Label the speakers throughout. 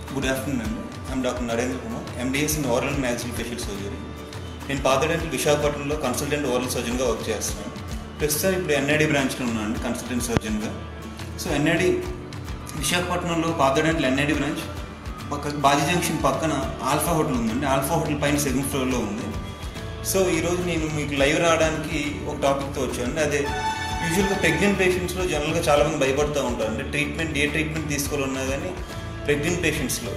Speaker 1: good afternoon అండి I'm doctor Narendra Kumar MDS in oral and maxillo facial surgery నేను పాత dental విశాఖపట్నంలో కన్సల్టెంట్ ఓరల్ సర్జన్గా వర్క్ చేస్తున్నాను ప్రస్తుతం ఇప్పుడు ఎన్ఐడి బ్రాంచ్లో ఉన్నాను కన్సల్టెంట్ సర్జన్గా సో ఎన్ఐడి విశాఖపట్నంలో పాత డెంటల్ ఎన్ఐడి బ్రాంచ్ పక్క బాజీ జంక్షన్ పక్కన ఆల్ఫా హోటల్ ఉందండి ఆల్ఫా హోటల్ పైన సెకండ్ ఫ్లోర్లో ఉంది సో ఈరోజు నేను మీకు లైవ్ రావడానికి ఒక టాపిక్తో వచ్చాను అదే యూజువల్గా ప్రెగ్నెంట్ పేషెంట్స్లో జనరల్గా చాలామంది భయపడుతూ ఉంటారు అంటే ట్రీట్మెంట్ ఏ ట్రీట్మెంట్ తీసుకోవాలన్నా కానీ ప్రెగ్నెంట్ పేషెంట్స్లో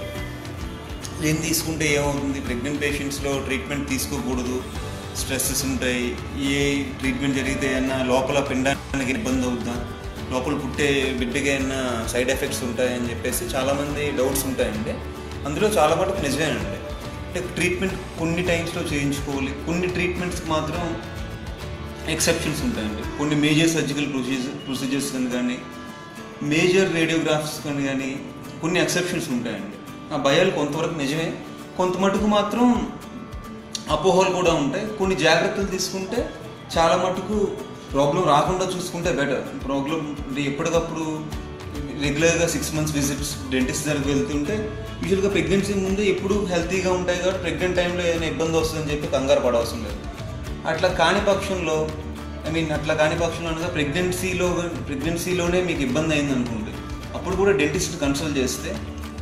Speaker 1: ఏం తీసుకుంటే ఏమవుతుంది ప్రెగ్నెంట్ పేషెంట్స్లో ట్రీట్మెంట్ తీసుకోకూడదు స్ట్రెస్సెస్ ఉంటాయి ఏ ట్రీట్మెంట్ జరిగితే ఏమన్నా లోపల పిండానికి ఇబ్బంది అవుద్దా లోపల పుట్టే బిడ్డకి ఏమన్నా సైడ్ ఎఫెక్ట్స్ ఉంటాయని చెప్పేసి చాలామంది డౌట్స్ ఉంటాయండి అందులో చాలా మటుకు నిజమేనండి అంటే ట్రీట్మెంట్ కొన్ని టైమ్స్లో చేయించుకోవాలి కొన్ని ట్రీట్మెంట్స్కి మాత్రం ఎక్సెప్షన్స్ ఉంటాయండి కొన్ని మేజర్ సర్జికల్ ప్రొసీజర్ ప్రొసీజర్స్ కానీ కానీ మేజర్ రేడియోగ్రాఫ్స్ కానీ కానీ కొన్ని ఎక్సెప్షన్స్ ఉంటాయండి ఆ భయాలు కొంతవరకు నిజమే కొంత మటుకు మాత్రం అపోహలు కూడా ఉంటాయి కొన్ని జాగ్రత్తలు తీసుకుంటే చాలా మటుకు ప్రాబ్లం రాకుండా చూసుకుంటే బెటర్ ప్రాబ్లం అంటే ఎప్పటికప్పుడు రెగ్యులర్గా సిక్స్ మంత్స్ విజిట్స్ డెంటిస్ట్ దగ్గరికి వెళ్తుంటే యూజువల్గా ప్రెగ్నెన్సీ ముందు ఎప్పుడు హెల్తీగా ఉంటాయి కాబట్టి ప్రెగ్నెంట్ టైంలో ఏదైనా ఇబ్బంది వస్తుందని చెప్పి కంగారు పడవలసిన లేదు అట్లా కాని పక్షంలో ఐ మీన్ అట్లా కాని పక్షంలో అనగా ప్రెగ్నెన్సీలో ప్రెగ్నెన్సీలోనే మీకు ఇబ్బంది అయింది అనుకోండి అప్పుడు కూడా డెంటిస్ట్ కన్సల్ట్ చేస్తే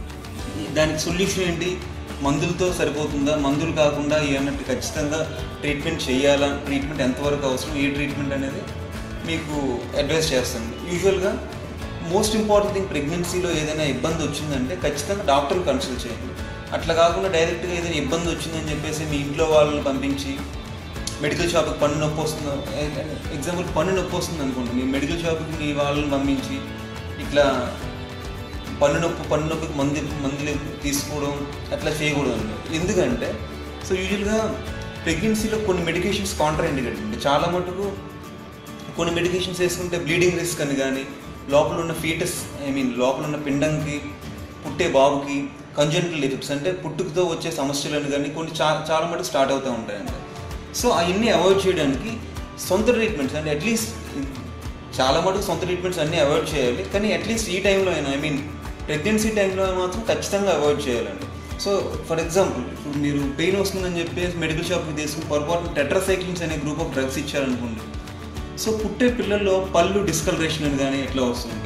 Speaker 1: దానికి సొల్యూషన్ ఏంటి మందులతో సరిపోతుందా మందులు కాకుండా ఏమన్నట్టు ఖచ్చితంగా ట్రీట్మెంట్ చేయాలా ట్రీట్మెంట్ ఎంతవరకు అవసరం ఏ ట్రీట్మెంట్ అనేది మీకు అడ్వైస్ చేస్తాను యూజువల్గా మోస్ట్ ఇంపార్టెంట్ థింగ్ ప్రెగ్నెన్సీలో ఏదైనా ఇబ్బంది వచ్చిందంటే ఖచ్చితంగా డాక్టర్ని కన్సల్ట్ చేయండి అట్లా కాకుండా డైరెక్ట్గా ఏదైనా ఇబ్బంది వచ్చిందని చెప్పేసి మీ ఇంట్లో వాళ్ళని పంపించి మెడికల్ షాప్కి పన్ను నొప్పి వస్తుందో ఎగ్జాంపుల్ పన్ను నొప్పి వస్తుంది అనుకోండి మీ మెడికల్ షాప్కి మీ వాళ్ళని పంపించి ఇట్లా పన్ను నొప్పి పన్ను నొప్పికి మందు మందులు తీసుకోవడం అట్లా చేయకూడదు అండి ఎందుకంటే సో యూజువల్గా ప్రెగ్నెన్సీలో కొన్ని మెడికేషన్స్ కాంట్రా ఇండికేట్ అండి చాలా మటుకు కొన్ని మెడికేషన్స్ వేసుకుంటే బ్లీడింగ్ రిస్క్ అని కానీ లోపల ఉన్న ఫీటస్ ఐ మీన్ లోపల ఉన్న పిండంకి పుట్టే బాబుకి కంజెంటల్ ఎఫెక్ట్స్ అంటే పుట్టుకతో వచ్చే సమస్యలను కానీ కొన్ని చాలా చాలా మటుకు స్టార్ట్ అవుతూ ఉంటాయండి సో అవన్నీ అవాయిడ్ చేయడానికి సొంత ట్రీట్మెంట్స్ అంటే అట్లీస్ట్ చాలా మటుకు సొంత ట్రీట్మెంట్స్ అన్నీ అవాయిడ్ చేయాలి కానీ అట్లీస్ట్ ఈ టైంలో అయినా ఐ మీన్ ప్రెగ్నెన్సీ టైంలో మాత్రం ఖచ్చితంగా అవాయిడ్ చేయాలండి సో ఫర్ ఎగ్జాంపుల్ ఇప్పుడు మీరు పెయిన్ వస్తుందని చెప్పేసి మెడికల్ షాప్కి తీసుకుని పొరపాటు టెట్రాసైక్లిన్స్ అనే గ్రూప్ ఆఫ్ డ్రగ్స్ ఇచ్చారనుకోండి సో పుట్టే పిల్లల్లో పళ్ళు డిస్కలరేషన్ అని కానీ ఎట్లా వస్తుంది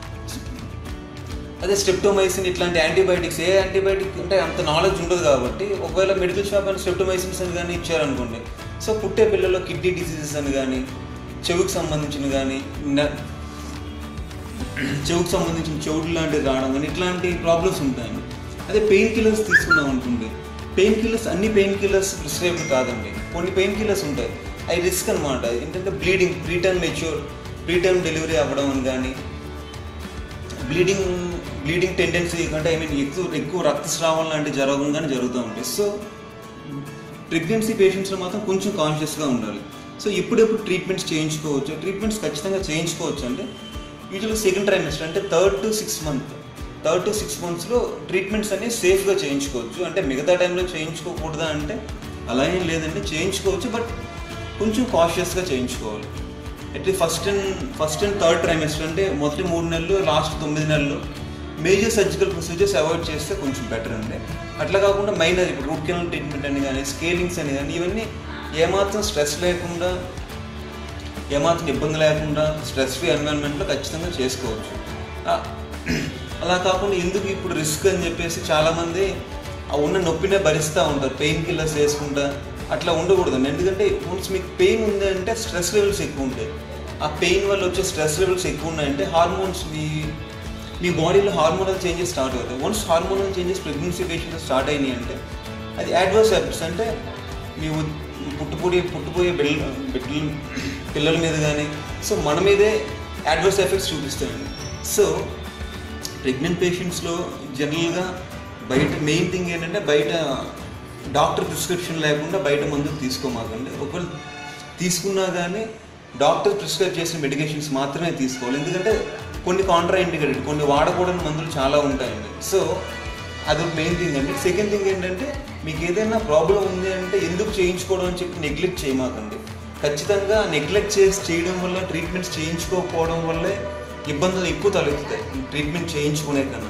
Speaker 1: అదే స్టెప్టోమైసిన్ ఇట్లాంటి యాంటీబయాటిక్స్ ఏ యాంటీబయాటిక్ అంటే అంత నాలెడ్జ్ ఉండదు కాబట్టి ఒకవేళ మెడికల్ షాప్ అని స్టెప్టోమైసిన్స్ అని కానీ ఇచ్చారనుకోండి సో పుట్టే పిల్లల్లో కిడ్నీ డిసీజెస్ అని కానీ చెవుకు సంబంధించిన కానీ చెవుకు సంబంధించిన చెవుడు లాంటివి రావడం కానీ ఇట్లాంటి ప్రాబ్లమ్స్ ఉంటాయండి అదే పెయిన్ కిల్లర్స్ తీసుకున్నాం అనుకోండి పెయిన్ కిల్లర్స్ అన్ని పెయిన్ కిల్లర్స్ ప్రిస్క్రైబ్డ్ కాదండి కొన్ని పెయిన్ కిల్లర్స్ ఉంటాయి అవి రిస్క్ అనమాట ఏంటంటే bleeding pre time mature pre time delivery అవ్వడం అని కానీ బ్లీడింగ్ బ్లీడింగ్ టెండెన్సీ అంటే ఐ మీన్ ఎక్కువ ఎక్కువ రక్తస్రావం లాంటివి జరగడం కానీ జరుగుతూ ఉంటాయి సో ప్రెగ్నెన్సీ పేషెంట్స్లో మాత్రం కొంచెం కాన్షియస్గా ఉండాలి సో ఎప్పుడెప్పుడు ట్రీట్మెంట్స్ చేయించుకోవచ్చు ట్రీట్మెంట్స్ ఖచ్చితంగా చేయించుకోవచ్చు అంటే యూజువల్గా సెకండ్ ట్రైమిస్టర్ అంటే third to six month third to six మంత్స్లో ట్రీట్మెంట్స్ అనేవి సేఫ్గా చేయించుకోవచ్చు అంటే మిగతా టైంలో చేయించుకోకూడదా అంటే అలా ఏం లేదండి చేయించుకోవచ్చు బట్ కొంచెం కాషియస్గా చేయించుకోవాలి at least first and first and third trimester అంటే మొదటి మూడు నెలలు లాస్ట్ తొమ్మిది నెలలు మేజర్ సర్జికల్ ప్రొసీజర్స్ అవాయిడ్ చేస్తే కొంచెం బెటర్ అండి అట్లా కాకుండా మైనర్ ఇప్పుడు రూట్ కెనాల్ ట్రీట్మెంట్ అని కానీ స్కేలింగ్స్ అని కానీ ఇవన్నీ ఏమాత్రం స్ట్రెస్ లేకుండా ఏమాత్రం ఇబ్బంది లేకుండా స్ట్రెస్ ఫ్రీ ఎన్విరాన్మెంట్లో ఖచ్చితంగా చేసుకోవచ్చు ఆ, అలా కాకుండా ఎందుకు ఇప్పుడు రిస్క్ అని చెప్పేసి చాలామంది ఆ ఉన్న నొప్పినే భరిస్తూ ఉంటారు పెయిన్ కిల్లర్స్ వేసుకుంటా అట్లా ఉండకూడదండి ఎందుకంటే వన్స్ మీకు పెయిన్ ఉంది అంటే స్ట్రెస్ లెవెల్స్ ఎక్కువ ఉంటాయి ఆ పెయిన్ వల్ల వచ్చే స్ట్రెస్ లెవెల్స్ ఎక్కువ ఉన్నాయంటే హార్మోన్స్ మీ మీ బాడీలో హార్మోనల్ చేంజెస్ స్టార్ట్ అవుతాయి once hormonal changes pregnancy patient start అయినాయి అంటే అది అడ్వర్స్ ఎఫెక్ట్స్ అంటే మీ ఉ- పుట్టుపోయే పుట్టుపోయే బిడ్డ బిడ్డల పిల్లల మీద కానీ సో మన మీదే అడ్వర్స్ ఎఫెక్ట్స్ చూపిస్తాయండి సో ప్రెగ్నెంట్ పేషెంట్స్లో జనరల్గా బయట మెయిన్ థింగ్ ఏంటంటే బయట డాక్టర్ ప్రిస్క్రిప్షన్ లేకుండా బయట మందులు తీసుకోమాకండి ఒకవేళ తీసుకున్నా కానీ డాక్టర్ ప్రిస్క్రైబ్ చేసిన మెడికేషన్స్ మాత్రమే తీసుకోవాలి ఎందుకంటే కొన్ని కాంట్రా ఇండికేటెడ్ కొన్ని వాడకూడని మందులు చాలా ఉంటాయండి సో అదొక మెయిన్ థింగ్ అండి సెకండ్ థింగ్ ఏంటంటే మీకు ఏదైనా ప్రాబ్లం ఉంది అంటే ఎందుకు చేయించుకోవడం అని చెప్పి నెగ్లెక్ట్ చేయమాకండి ఖచ్చితంగా నెగ్లెక్ట్ చేసి చేయడం వల్ల ట్రీట్మెంట్స్ చేయించుకోకపోవడం వల్లే ఇబ్బందులు ఎక్కువ తలెత్తుతాయి ట్రీట్మెంట్ చేయించుకునే కన్నా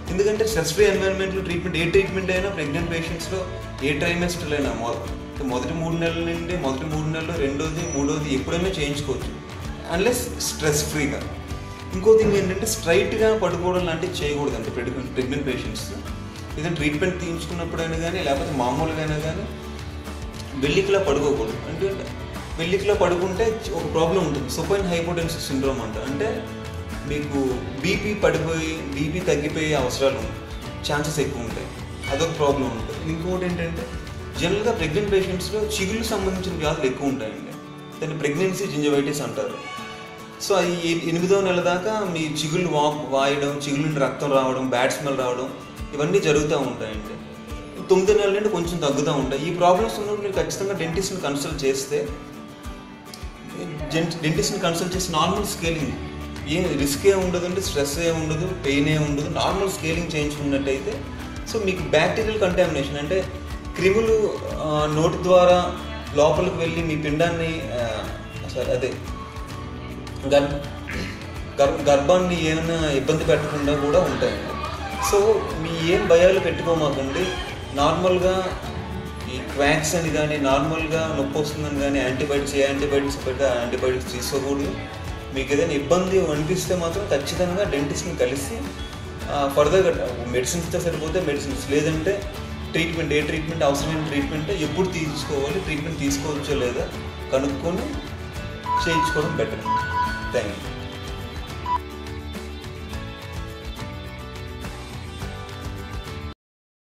Speaker 1: ఎందుకంటే స్ట్రెస్ ఫ్రీ ఎన్వైరన్మెంట్లో ట్రీట్మెంట్ ఏ ట్రీట్మెంట్ అయినా ప్రెగ్నెంట్ పేషెంట్స్లో ఏ ట్రైమెస్టర్లో అయినా మొ- మొదటి మూడు నెలల నుండి మొదటి మూడు నెలలు రెండోది మూడోది ఎప్పుడైనా చేయించుకోవచ్చు అన్లెస్ స్ట్రెస్ ఫ్రీగా ఇంకో థింగ్ ఏంటంటే స్ట్రైట్గా పడుకోవడం లాంటివి చేయకూడదు అంటే ప్రెగ్నెంట్ ప్రెగ్నెంట్ పేషెంట్స్ ఏదైనా ట్రీట్మెంట్ తీయించుకున్నప్పుడైనా కానీ లేకపోతే మామూలుగా అయినా కానీ వెల్లికిలా పడుకోకూడదు అంటే వెల్లికిలా పడుకుంటే ఒక ప్రాబ్లం ఉంటుంది సూపైన్ హైపోటెన్సివ్ సిండ్రోమ్ అంట అంటే మీకు బీపీ పడిపోయి బీపీ తగ్గిపోయే అవసరాలు ఛాన్సెస్ ఎక్కువ ఉంటాయి అదొక ప్రాబ్లం ఉంటుంది ఇంకోటి ఏంటంటే జనరల్గా ప్రెగ్నెంట్ పేషెంట్స్లో చిగుళ్ళు సంబంధించిన వ్యాధులు ఎక్కువ ఉంటాయండి దాన్ని ప్రెగ్నెన్సీ జింజవైటిస్ అంటారు సో అది ఎ- ఎనిమిదో నెల దాకా మీ చిగుళ్ళు వా వాయడం చిగుళ్ళ నుండి రక్తం రావడం బ్యాడ్ స్మెల్ రావడం ఇవన్నీ జరుగుతూ ఉంటాయండి తొమ్మిది నెలల నుండి కొంచెం తగ్గుతూ ఉంటాయి ఈ ప్రాబ్లమ్స్ ఉన్నప్పుడు మీరు ఖచ్చితంగా డెంటిస్ట్ని కన్సల్ట్ చేస్తే డెంటిస్ట్ని కన్సల్ట్ చేసి నార్మల్ స్కేలింగ్ ఏ రిస్క్ ఏ ఉండదు స్ట్రెస్ ఏ ఉండదు పెయిన్ ఏ ఉండదు నార్మల్ స్కేలింగ్ చేయించుకున్నట్టయితే సో మీకు బ్యాక్టీరియల్ కంటామినేషన్ అంటే క్రిములు ఆ, నోటి ద్వారా లోపలికి వెళ్ళి మీ పిండాన్ని ఆ, సరే అదే గర్భ గర్భ గర్భాన్ని ఏమైనా ఇబ్బంది పెట్టకుండా కూడా ఉంటాయండి సో మీ ఏం భయాలు పెట్టుకోమాకండి నార్మల్గా ఈ క్వాక్స్ అని కానీ నార్మల్గా నొప్పి వస్తుందని కానీ యాంటీబయాటిక్స్ ఏ యాంటీబయాటిక్స్ పెట్టి యాంటీబయాటిక్స్ తీసుకోకూడదు మీకు ఏదైనా ఇబ్బంది అనిపిస్తే మాత్రం ఖచ్చితంగా డెంటిస్ట్ని కలిసి ఫర్దర్గా మెడిసిన్స్తో సరిపోతే మెడిసిన్స్ లేదంటే ట్రీట్మెంట్ ఏ ట్రీట్మెంట్ అవసరమైన ట్రీట్మెంట్ ఎప్పుడు తీసుకోవాలి ట్రీట్మెంట్ తీసుకోవచ్చో లేదా కనుక్కొని చేయించుకోవడం బెటర్ థ్యాంక్ యూ